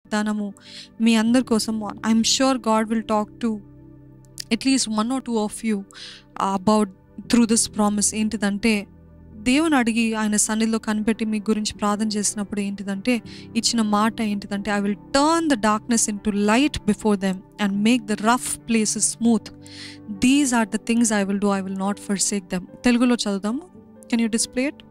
వాగ్దానము మీ అందరి కోసము I'm sure God will talk to at least one or two of you about through this promise ఏంటిదంటే దేవుని అడిగి ఆయన సన్నిధిలో కనిపెట్టి మీ గురించి ప్రార్థన చేసినప్పుడు ఏంటిదంటే ఇచ్చిన మాట ఏంటిదంటే I will turn the darkness into light before them and make the rough places smooth these are the things I will do I will not forsake them తెలుగులో చదువుదాము కెన్ యూ డిస్ప్లే ఇట్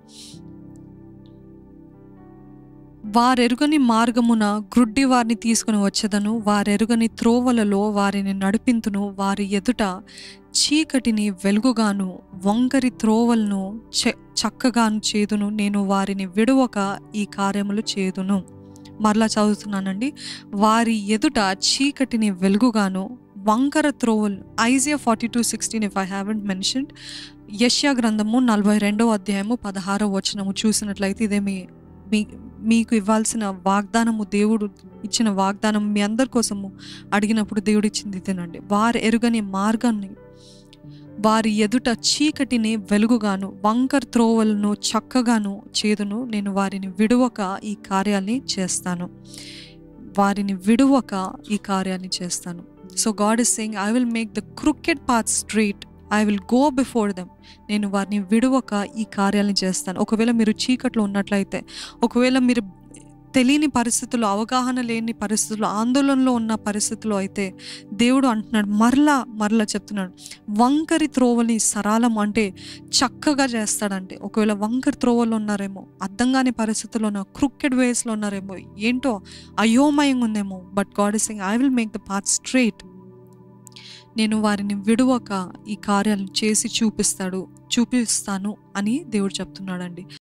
వారెరుగని మార్గమున గ్రుడ్డి వారిని తీసుకుని వచ్చేదను వారెరుగని త్రోవలలో వారిని నడిపింతును వారి ఎదుట చీకటిని వెలుగుగాను వంకరి త్రోవలను చె చక్కగాను చేదును నేను వారిని విడువక ఈ కార్యములు చేదును మరలా చదువుతున్నానండి వారి ఎదుట చీకటిని వెలుగుగాను వంకర త్రోవలు Isaiah forty two sixteen if I haven't mentioned యష్యా గ్రంథము నలభై రెండో అధ్యాయము పదహారో వచనము చూసినట్లయితే ఇదే మీ మీ మీకు ఇవ్వాల్సిన వాగ్దానము దేవుడు ఇచ్చిన వాగ్దానం మీ అందరి కోసము అడిగినప్పుడు దేవుడు ఇచ్చింది ఇదేనండి వారు ఎరుగని మార్గాన్ని వారి ఎదుట చీకటిని వెలుగుగాను వంకర్ త్రోవలను చక్కగాను చేదును నేను వారిని విడువక ఈ కార్యాల్ని చేస్తాను వారిని విడువక ఈ కార్యాన్ని చేస్తాను so God is saying I will make the crooked path straight I will go before them నేను వారిని విడువక ఈ కార్యాలను చేస్తాను ఒకవేళ మీరు చీకట్లో ఉన్నట్లయితే ఒకవేళ మీరు తెలియని పరిస్థితుల్లో అవగాహన లేని పరిస్థితుల్లో ఆందోళనలో ఉన్న పరిస్థితుల్లో అయితే దేవుడు అంటున్నాడు మరలా మరలా చెప్తున్నాడు వంకరి త్రోవని సరళం అంటే చక్కగా చేస్తాడంటే ఒకవేళ వంకరి త్రోవలో ఉన్నారేమో అర్థం కాని పరిస్థితుల్లో ఉన్న క్రికెట్ వేస్లో ఉన్నారేమో ఏంటో అయోమయంగా ఉందేమో but God is saying I will make the path straight నేను వారిని విడువక ఈ కార్యాలను చేసి చూపిస్తాడు చూపిస్తాను అని దేవుడు చెప్తున్నాడండి